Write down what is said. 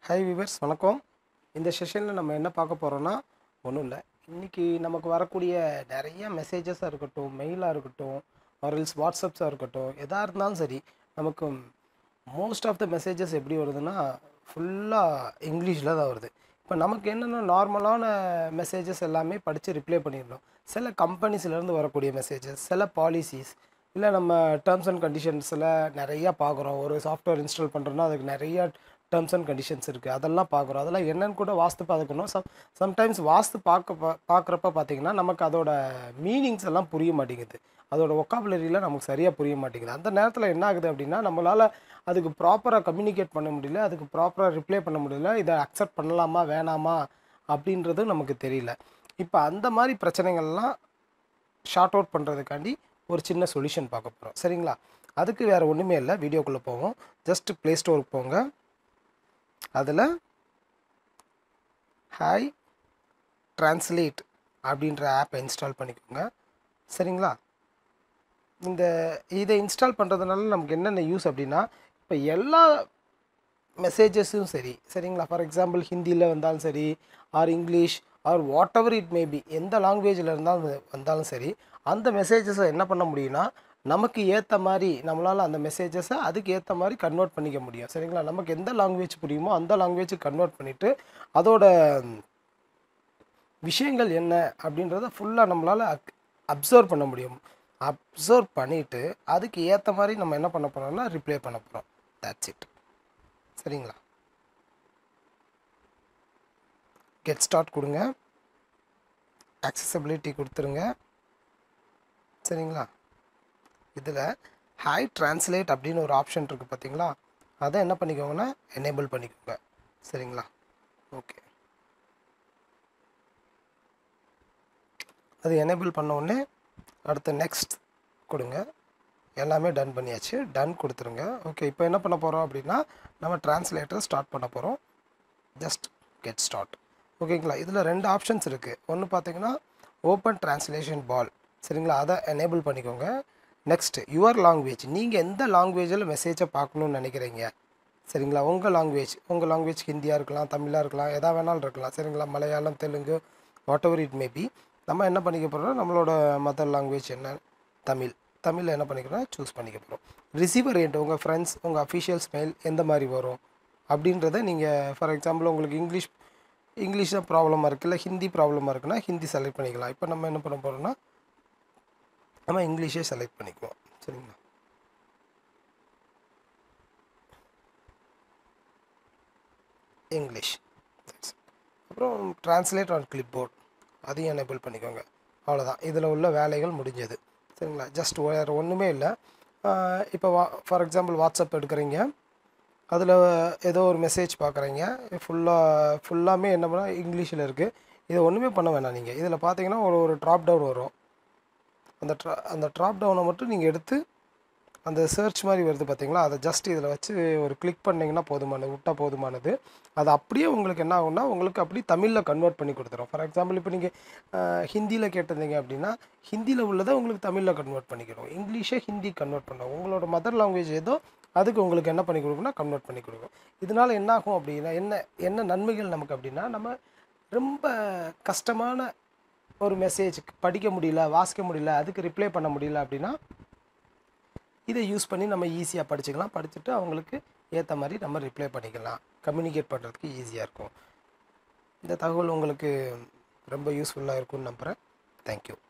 Hi viewers வணக்கம் இந்த செஷனில் நம்ம என்ன பார்க்க போகிறோன்னா ஒன்றும் இல்லை இன்றைக்கி நமக்கு வரக்கூடிய நிறைய மெசேஜஸாக இருக்கட்டும் மெயிலாக இருக்கட்டும் ஆர்எல்ஸ் வாட்ஸ்அப்ஸாக இருக்கட்டும் எதாக இருந்தாலும் சரி நமக்கு மோஸ்ட் ஆஃப் த மெசேஜஸ் எப்படி வருதுன்னா ஃபுல்லாக இங்கிலீஷில் தான் வருது இப்போ நமக்கு என்னென்னா நார்மலான மெசேஜஸ் எல்லாமே படித்து ரிப்ளை பண்ணிடணும் சில கம்பெனிஸ்லேருந்து வரக்கூடிய மெசேஜஸ் சில பாலிசிஸ் இல்லை நம்ம டேர்ம்ஸ் அண்ட் கண்டிஷன்ஸில் நிறையா பார்க்குறோம் ஒரு சாஃப்ட்வேர் இன்ஸ்டால் பண்ணுறோன்னா அதுக்கு நிறையா டேர்ம்ஸ் அண்ட் கண்டிஷன்ஸ் இருக்குது அதெல்லாம் பார்க்குறோம் அதெல்லாம் என்னன்னு கூட வாஸ்து பார்த்துக்கணும் சம் சம்டைம்ஸ் வாஸ்து பார்க்க பா- பார்க்குறப்ப பார்த்தீங்கன்னா நமக்கு அதோட மீனிங்ஸ் எல்லாம் புரிய மாட்டேங்குது அதோட ஒக்காபுலரியில் நமக்கு சரியாக புரிய மாட்டேங்குது அந்த நேரத்தில் என்ன ஆகுது அப்படின்னா நம்மளால் அதுக்கு ப்ராப்பராக கம்யூனிகேட் பண்ண முடியல அதுக்கு ப்ராப்பராக ரிப்ளை பண்ண முடியல இதை அக்செப்ட் பண்ணலாமா வேணாமா அப்படின்றது நமக்கு தெரியல இப்போ அந்த மாதிரி பிரச்சனைகள்லாம் ஷார்ட் அவுட் பண்ணுறதுக்காண்டி ஒரு சின்ன சொல்யூஷன் பார்க்க போகிறோம் சரிங்களா அதுக்கு வேறு ஒன்றுமே இல்லை வீடியோக்குள்ளே போவோம் ஜஸ்ட் ப்ளே ஸ்டோருக்கு போங்க அதில் ஹாய் ட்ரான்ஸ்லேட் அப்படின்ற ஆப்பை இன்ஸ்டால் பண்ணிக்கோங்க சரிங்களா இந்த இதை இன்ஸ்டால் பண்ணுறதுனால நமக்கு என்னென்ன யூஸ் அப்படின்னா இப்போ எல்லா மெசேஜஸும் சரி சரிங்களா ஃபார் எக்ஸாம்பிள் ஹிந்தியில் வந்தாலும் சரி or English or whatever it maybe எந்த லாங்குவேஜில் இருந்தாலும் வந்தாலும் சரி அந்த மெசேஜஸை என்ன பண்ண முடியும்னா நமக்கு ஏற்ற மாதிரி நம்மளால் அந்த மெசேஜஸை அதுக்கு ஏற்ற மாதிரி கன்வெர்ட் பண்ணிக்க முடியும் சரிங்களா நமக்கு எந்த லாங்குவேஜ் புரியுமோ அந்த லாங்குவேஜுக்கு கன்வெர்ட் பண்ணிவிட்டு அதோட விஷயங்கள் என்ன அப்படின்றத ஃபுல்லாக நம்மளால் அப்சர்வ் பண்ண முடியும் அப்சர்வ் பண்ணிவிட்டு அதுக்கு ஏற்ற மாதிரி நம்ம என்ன பண்ண போகிறோம்னா ரிப்ளை பண்ண போகிறோம் தட்ஸ் இட் சரிங்களா கெட் ஸ்டார்ட் கொடுங்க accessibility கொடுத்துருங்க சரிங்களா இதில் ஹாய் ட்ரான்ஸ்லேட் அப்படின்னு ஒரு ஆப்ஷன் இருக்குது பார்த்தீங்களா அதை என்ன பண்ணிக்கோங்கன்னா எனேபிள் பண்ணிக்கோங்க சரிங்களா ஓகே அது எனேபிள் பண்ண உடனே அடுத்து நெக்ஸ்ட் கொடுங்க எல்லாமே டன் பண்ணியாச்சு டன் கொடுத்துருங்க ஓகே இப்போ என்ன பண்ண போகிறோம் அப்படின்னா நம்ம டிரான்ஸ்லேட்டர் ஸ்டார்ட் பண்ண போகிறோம் ஜஸ்ட் கெட் ஸ்டார்ட் ஓகேங்களா இதில் ரெண்டு ஆப்ஷன்ஸ் இருக்குது ஒன்று பார்த்தீங்கன்னா ஓப்பன் ட்ரான்ஸ்லேஷன் பால் சரிங்களா அதை எனேபிள் பண்ணிக்கோங்க நெக்ஸ்ட் யுவர் லாங்குவேஜ் நீங்கள் எந்த லாங்குவேஜில் மெசேஜை பார்க்கணுன்னு நினைக்கிறீங்க சரிங்களா உங்கள் லாங்குவேஜ் உங்கள் லாங்குவேஜ் ஹிந்தியாக இருக்கலாம் தமிழாக இருக்கலாம் எதா வேணாலும் இருக்கலாம் சரிங்களா Malayalam Telugu whatever it maybe நம்ம என்ன பண்ணிக்க போகிறோம் நம்மளோட மதர் லாங்குவேஜ் என்ன தமிழ் தமிழில் என்ன பண்ணிக்கிறோம் சூஸ் பண்ணிக்க போகிறோம் ரிசீவர் ரேட் உங்கள் ஃப்ரெண்ட்ஸ் உங்கள் அஃபிஷியல்ஸ் மெயில் எந்த மாதிரி வரும் அப்படின்றத நீங்கள் ஃபார் எக்ஸாம்பிள் உங்களுக்கு இங்கிலீஷ் இங்கிலீஷ் தான் ப்ராப்ளமாக இருக்குது இல்லை ஹிந்தி ப்ராப்ளமாக இருக்குன்னா ஹிந்தி செலக்ட் பண்ணிக்கலாம் இப்போ நம்ம என்ன பண்ண போகிறோம்னா நம்ம இங்கிலீஷே செலக்ட் பண்ணிக்குவோம் சரிங்களா இங்கிலீஷ் That's it. அப்புறம் ட்ரான்ஸ்லேட் ஆன் கிளிப் போர்ட் அதையும் எனேபிள் பண்ணிக்கோங்க அவ்வளோதான் இதில் உள்ள வேலைகள் முடிஞ்சது சரிங்களா ஜஸ்ட் வேறு ஒன்றுமே இல்லை இப்போ வா ஃபார் எக்ஸாம்பிள் வாட்ஸ்அப் எடுக்கிறீங்க அதில் ஏதோ ஒரு மெசேஜ் பார்க்குறீங்க ஃபுல்லாக ஃபுல்லாமே என்ன பண்ணால் இங்கிலீஷில் இருக்குது இதை ஒன்றுமே பண்ண வேணாம் நீங்கள் இதில் பார்த்தீங்கன்னா ஒரு ஒரு ட்ராப் டவுன் வரும் அந்த ட்ரா அந்த ட்ராப் டவுனை மட்டும் நீங்கள் எடுத்து அந்த சர்ச் மாதிரி வருது பார்த்தீங்களா அதை ஜஸ்ட் இதில் வச்சு ஒரு கிளிக் பண்ணிங்கன்னா போதுமானது விட்டால் போதுமானது அது அப்படியே உங்களுக்கு என்ன ஆகும்னா உங்களுக்கு அப்படி தமிழில் கன்வெர்ட் பண்ணி கொடுத்துரும் ஃபார் எக்ஸாம்பிள் இப்போ நீங்கள் ஹிந்தியில் கேட்டிருந்தீங்க அப்படின்னா ஹிந்தியில் உள்ளதை உங்களுக்கு தமிழில் கன்வெர்ட் பண்ணிக்கிறோம் இங்கிலீஷை ஹிந்தி கன்வெர்ட் பண்ணும் உங்களோட மதர் லாங்குவேஜ் ஏதோ அதுக்கு உங்களுக்கு என்ன பண்ணி கொடுக்கும்னா கன்வெர்ட் பண்ணி கொடுக்கும் இதனால் என்ன ஆகும் அப்படின்னா என்ன என்ன நன்மைகள் நமக்கு அப்படின்னா நம்ம ரொம்ப கஷ்டமான ஒரு மெசேஜ் படிக்க முடியல வாசிக்க முடியல அதுக்கு ரிப்ளை பண்ண முடியல அப்படின்னா இதை யூஸ் பண்ணி நம்ம ஈஸியாக படிச்சுக்கலாம் படிச்சுட்டு அவங்களுக்கு ஏற்ற மாதிரி நம்ம ரிப்ளை பண்ணிக்கலாம் கம்யூனிகேட் பண்ணுறதுக்கு ஈஸியாக இருக்கும் இந்த தகவல் உங்களுக்கு ரொம்ப யூஸ்ஃபுல்லாக இருக்கும்னு நம்புகிறேன் தேங்க்யூ